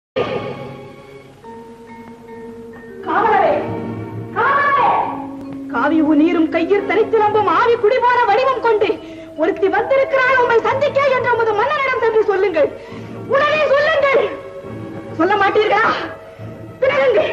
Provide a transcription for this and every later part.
காவலரே காவலரே காவியு நீரும் கையில் தனித்திலம்பும் ஆவி குடிபோன வடிவம் கொண்டு ஒருத்தி வந்திருக்கிறாள் உம்மை சந்திக்க என்று உமது மன்னனிடம் சென்று சொல்லுங்கள் உடனே சொல்லுங்கள் சொல்ல மாட்டீர்களா பிறகுங்கள்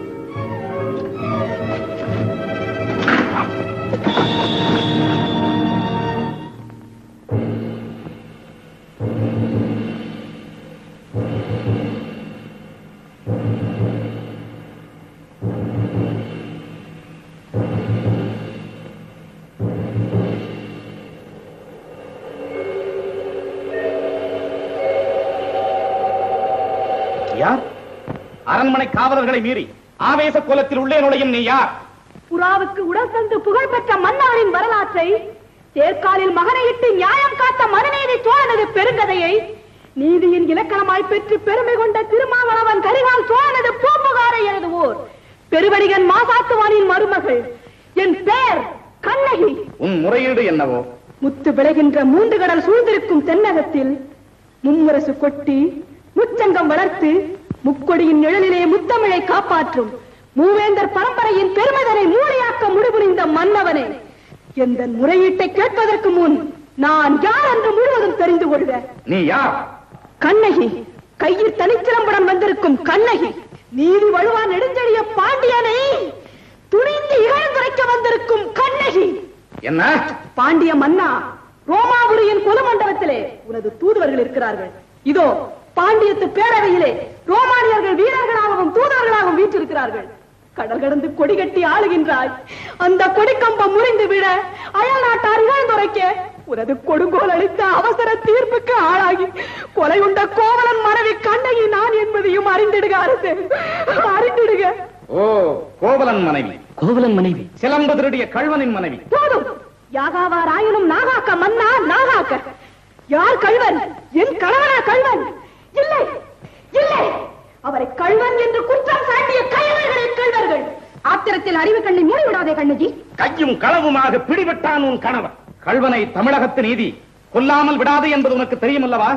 யார் அரண்மனை காவலர்களை மீறி ஆவேச கோலத்தில் உள்ளே நுழையும் நீ யார் புறாவுக்கு உடல் தந்து புகழ்பெற்ற மன்னவரின் வரலாற்றை தேர்காலில் மகனையிட்டு நியாயம் காத்த மனுநீதி சோழனது பெருங்கதையை நீதியின் இலக்கணமாய் பெற்று பெருமை கொண்ட திருமாவளவன் கரிகால் சோழனது பூம்புகாரை எழுதுவோர் பெருவடிகன் மாசாத்துவானின் மருமகள் என் பேர் கண்ணகி உன் முறையீடு என்னவோ முத்து விளைகின்ற மூன்று கடல் சூழ்ந்திருக்கும் தென்னகத்தில் மும்முரசு கொட்டி முச்சங்கம் வளர்த்து முக்கொடியின் நிழலிலே முத்தமிழை காப்பாற்றும் மூவேந்தர் பரம்பரையின் பெருமிதனை மூளையாக்க முடிபுரிந்த மன்னவனே எந்த முறையீட்டை கேட்பதற்கு முன் நான் யார் என்று முழுவதும் தெரிந்து கொள்க நீ யார் கண்ணகி கையில் தனிச்சிலம்புடன் வந்திருக்கும் கண்ணகி நீதி வழுவா நெடுஞ்செழிய பாண்டியனை துணிந்து இகழ்ந்துரைக்க வந்திருக்கும் கண்ணகி என்ன பாண்டிய மன்னா ரோமாபுரியின் குலமண்டபத்திலே உனது தூதுவர்கள் இருக்கிறார்கள் இதோ பாண்டியத்து பேரவையிலே ரோமானியர்கள் வீரர்களாகவும் தூதுவர்களாகவும் வீற்றிருக்கிறார்கள் கடல் கடந்து கொடி கட்டி ஆளுகின்றாய் அந்த கொடிக்கம்பம் முறிந்து விட அயல் நாட்டார் இகழ்ந்துரைக்க உனது கொடுங்கோல் அளித்த அவசர தீர்ப்புக்கு ஆளாகி கொலை உண்ட கோவலன் மனைவி கண்ணகி நான் என்பதையும் அறிந்திடுக அரசு அறிந்திடுக ஓ கோவலன் மனைவி கோவலன் மனைவி சிலம்பு திருடிய கழ்வனின் மனைவி போதும் யாகாவார் ஆயினும் நாகாக்க மன்னா நாகாக்க யார் கள்வன் என் கணவனா கள்வன் இல்லை இல்லை அவரை கள்வன் என்று குற்றம் சாட்டிய கயவர்களே கள்வர்கள் ஆத்திரத்தில் அறிவு கண்ணை மூடிவிடாதே கண்ணகி கையும் களவுமாக பிடிபட்டான் உன் கணவன் கழ்வனை தமிழகத்து நீதி கொல்லாமல் விடாது என்பது உனக்கு தெரியுமல்லவா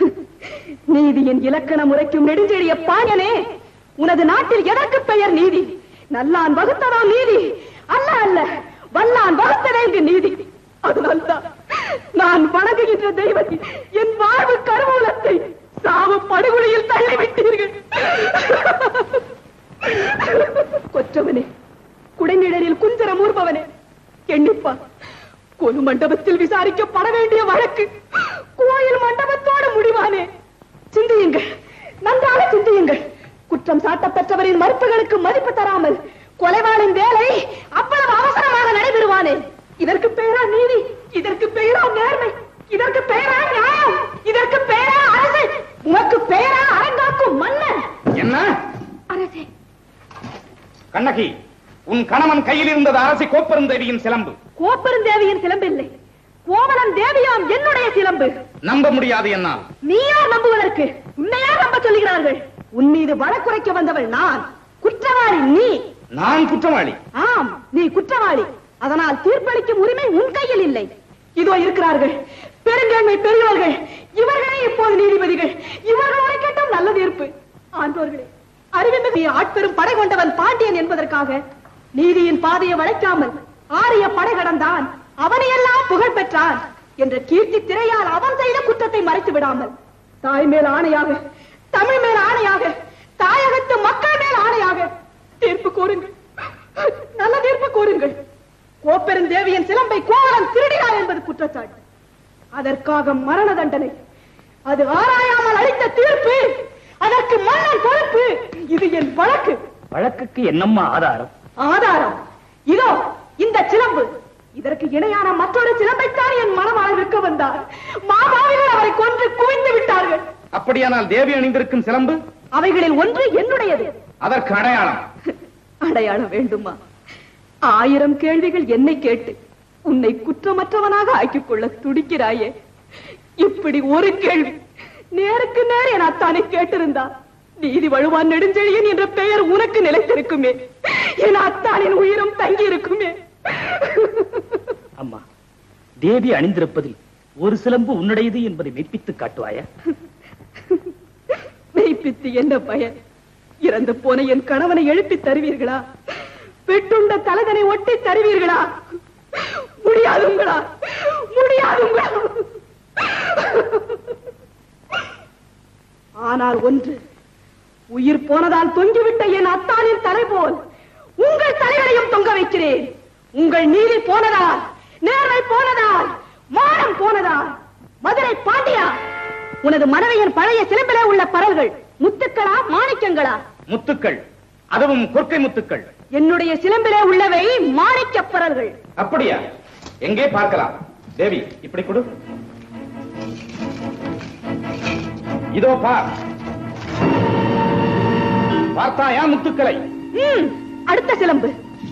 நீதியின் இலக்கண முறைக்கும் நெடுஞ்செழிய பாயனே உனது நாட்டில் எதற்கு பெயர் நீதி நல்லான் வகுத்ததா நீதி அல்ல அல்ல வல்லான் வகுத்ததே இங்கு நீதி அதனால்தான் நான் வணங்குகின்ற தெய்வத்தை என் வாழ்வு கருவூலத்தை சாவு படுகொலையில் தள்ளிவிட்டீர்கள் கொற்றவனே குடைநிழலில் குஞ்சரம் ஊர்பவனே எண்ணிப்பா கொலு மண்டபத்தில் விசாரிக்கப்பட வேண்டிய வழக்கு கோயில் மண்டபத்தோடு முடிவானே சிந்தியுங்கள் நன்றாக சிந்தியுங்கள் குற்றம் சாட்டப்பெற்றவரின் மறுப்புகளுக்கு மதிப்பு தராமல் கொலைவாளின் வேலை அவ்வளவு அவசரமாக நடைபெறுவானே இதற்கு பெயரா நீதி இதற்கு பெயரா நேர்மை இதற்கு பெயரா நியாயம் இதற்கு பெயரா அரசு உனக்கு பெயரா அரங்காக்கும் மன்னன் என்ன அரசே கண்ணகி உன் கணவன் கையில் இருந்தது அரசி கோப்பெருந்தேவியின் சிலம்பு கோப்பெருந்தேவியின் சிலம்பில்லை கோவலன் தேவியாம் என்னுடைய சிலம்பு நம்ப முடியாது என்னால் நீயா நம்புவதற்கு உன்னையா நம்ப சொல்லுகிறார்கள் உன் மீது வழக்குரைக்க வந்தவள் நான் குற்றவாளி நீ நான் குற்றவாளி ஆம் நீ குற்றவாளி அதனால் தீர்ப்பளிக்கும் உரிமை உன் கையில் இல்லை இதோ இருக்கிறார்கள் பெருங்கண்மை பெரியவர்கள் இவர்களே இப்போது நீதிபதிகள் இவர்களோட கேட்டும் நல்ல தீர்ப்பு ஆண்டோர்களே அறிவிமிகு ஆட்பெரும் படை கொண்டவன் பாண்டியன் என்பதற்காக நீதியின் பாதையை வளைக்காமல் ஆரிய படை கடந்தான் அவனையெல்லாம் புகழ் பெற்றான் என்ற கீர்த்தி திரையால் அவன் செய்த குற்றத்தை மறைத்து விடாமல் தாய் மேல் ஆணையாக தமிழ் மேல் ஆணையாக தாயகத்து மக்கள் மேல் ஆணையாக தீர்ப்பு கூறுங்கள் நல்ல தீர்ப்பு கூறுங்கள் கோப்பெருந்தேவியின் சிலம்பை கோவலன் திருடினார் என்பது குற்றச்சாட்டு அதற்காக மரண தண்டனை அது ஆராயாமல் அளித்த தீர்ப்பு அதற்கு மன்னன் பொறுப்பு இது என் வழக்கு வழக்குக்கு என்னம்மா ஆதாரம் ஆதாரம் இதோ இந்த சிலம்பு இதற்கு இணையான மற்றொரு சிலம்பைத்தான் என் மனமால் விற்க வந்தார் மாமாவிகள் அவரை கொன்று குவிந்து விட்டார்கள் அப்படியானால் தேவி அணிந்திருக்கும் சிலம்பு அவைகளில் ஒன்று என்னுடையது அதற்கு அடையாளம் அடையாளம் வேண்டுமா ஆயிரம் கேள்விகள் என்னை கேட்டு உன்னை குற்றமற்றவனாக ஆக்கிக் கொள்ள துடிக்கிறாயே இப்படி ஒரு கேள்வி நேருக்கு நேர் என் அத்தானை கேட்டிருந்தா நீதி வழுவான் நெடுஞ்செழியன் என்ற பெயர் உனக்கு நிலைத்திருக்குமே என் அத்தானின் உயிரும் தங்கி இருக்குமே அம்மா தேவி அணிந்திருப்பதில் ஒரு சிலம்பு உன்னுடையது என்பதை மெய்ப்பித்து காட்டுவாயா உயிர்ப்பித்து என்ன பயன் இறந்து போன என் கணவனை எழுப்பி தருவீர்களா பெட்டுண்ட தலகனை ஒட்டி தருவீர்களா முடியாதுங்களா முடியாதுங்களா ஆனால் ஒன்று உயிர் போனதால் தொங்கிவிட்ட என் அத்தானின் தலை போல் உங்கள் தலைகளையும் தொங்க வைக்கிறேன் உங்கள் நீதி போனதால் நேர்மை போனதால் மானம் போனதால் மதுரை பாண்டியா உனது மனைவியின் பழைய சிலம்பிலே உள்ள பரல்கள் முத்துக்களா மாணிக்கங்களா முத்துக்கள் அதுவும் கொற்கை முத்துக்கள் என்னுடைய சிலம்பிலே உள்ளவை மாணிக்கப் பரல்கள் அப்படியா எங்கே பார்க்கலாம் தேவி இப்படி கொடு இதோ பார் பார்த்தாயா முத்துக்களை ம், அடுத்த சிலம்பு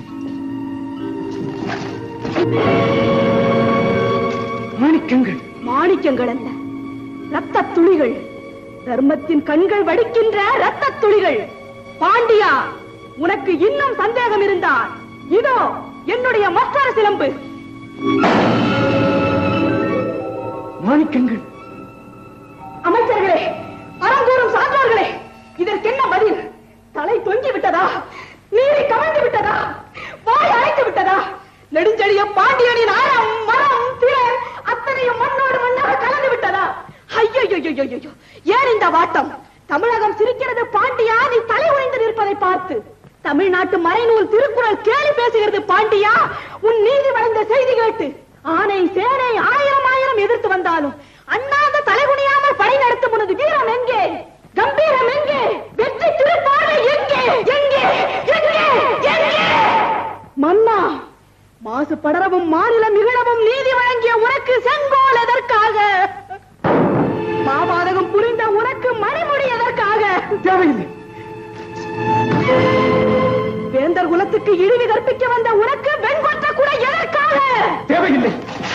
மாணிக்கங்கள் மாணிக்கங்கள் அல்ல ரத்த துளிகள் தர்மத்தின் கண்கள் வடிக்கின்ற ரத்த துளிகள் பாண்டியா உனக்கு இன்னும் சந்தேகம் இருந்தால் இதோ என்னுடைய மற்றொரு சிலம்பு மாணிக்கங்கள் அமைச்சர்களே அறங்கூறும் சான்றோர்களே இதற்கு என்ன பதில் தலை தொங்கி விட்டதா நீரை கவிழ்ந்து விட்டதா வாய் அழைத்து விட்டதா நெடுஞ்செழிய பாண்டியனின் ஆழம் மரம் திறன் அத்தனையும் மண்ணோடு மண்ணாக கலந்து விட்டதா ஐயோ ஏன் இந்த வாட்டம் தமிழகம் சிரிக்கிறது பாண்டியா நீ தலை உடைந்து நிற்பதை பார்த்து தமிழ்நாட்டு மறைநூல் திருக்குறள் கேலி பேசுகிறது பாண்டியா உன் நீதி வளர்ந்த செய்தி கேட்டு ஆனை சேனை ஆயிரம் ஆயிரம் எதிர்த்து வந்தாலும் அண்ணாந்த தலைகுனியாமல் படை நடத்தும் உனது வீரம் எங்கே கம்பீரம் எங்கே வெற்றி திருப்பார்வை எங்கே எங்கே எங்கே எங்கே மன்னா மாசு படரவும் மாநிலம் இகழவும் நீதி வழங்கிய உனக்கு செங்கோல் எதற்காக மாபாதகம் புரிந்த உனக்கு மணிமுடி எதற்காக தேவையில்லை வேந்தர் குலத்துக்கு இழிவு கற்பிக்க வந்த உனக்கு வெண்கொற்ற கூட எதற்காக தேவையில்லை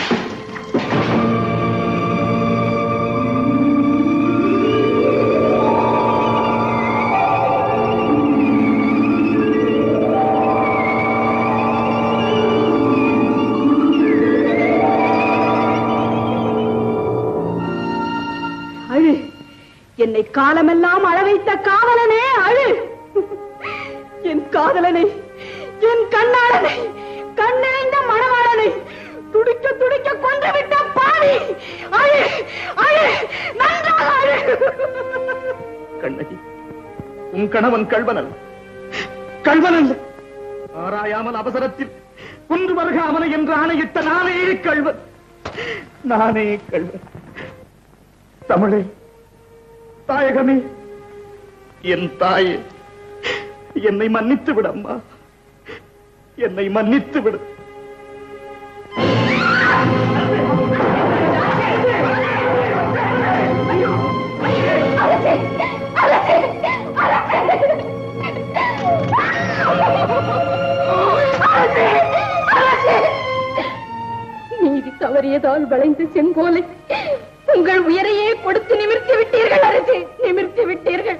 அழு என்னை காலமெல்லாம் அழ வைத்த காவலனே அழு என் காதலனை என் கண்ணாளனை கண்ணிறைந்த மணவாளனை துடிக்க துடிக்க கொன்று விட்ட பாவி அழு அழு நன்றாக அழு கண்ணகி உன் கணவன் கள்வன் அல்ல கள்வன் அல்ல ஆராயாமல் அவசரத்தில் கொன்று வருக அவனை என்று ஆணையிட்ட நானே கள்வன் நானே கள்வன் தமிழே தாயகமே என் தாயே என்னை மன்னித்து விடு அம்மா என்னை மன்னித்து விடு நீதி தவறியதால் வளைந்து செங்கோலை உங்கள் உயரையே கொடுத்து நிமிர்த்தி விட்டீர்கள் அரசு நிமிர்த்தி விட்டீர்கள்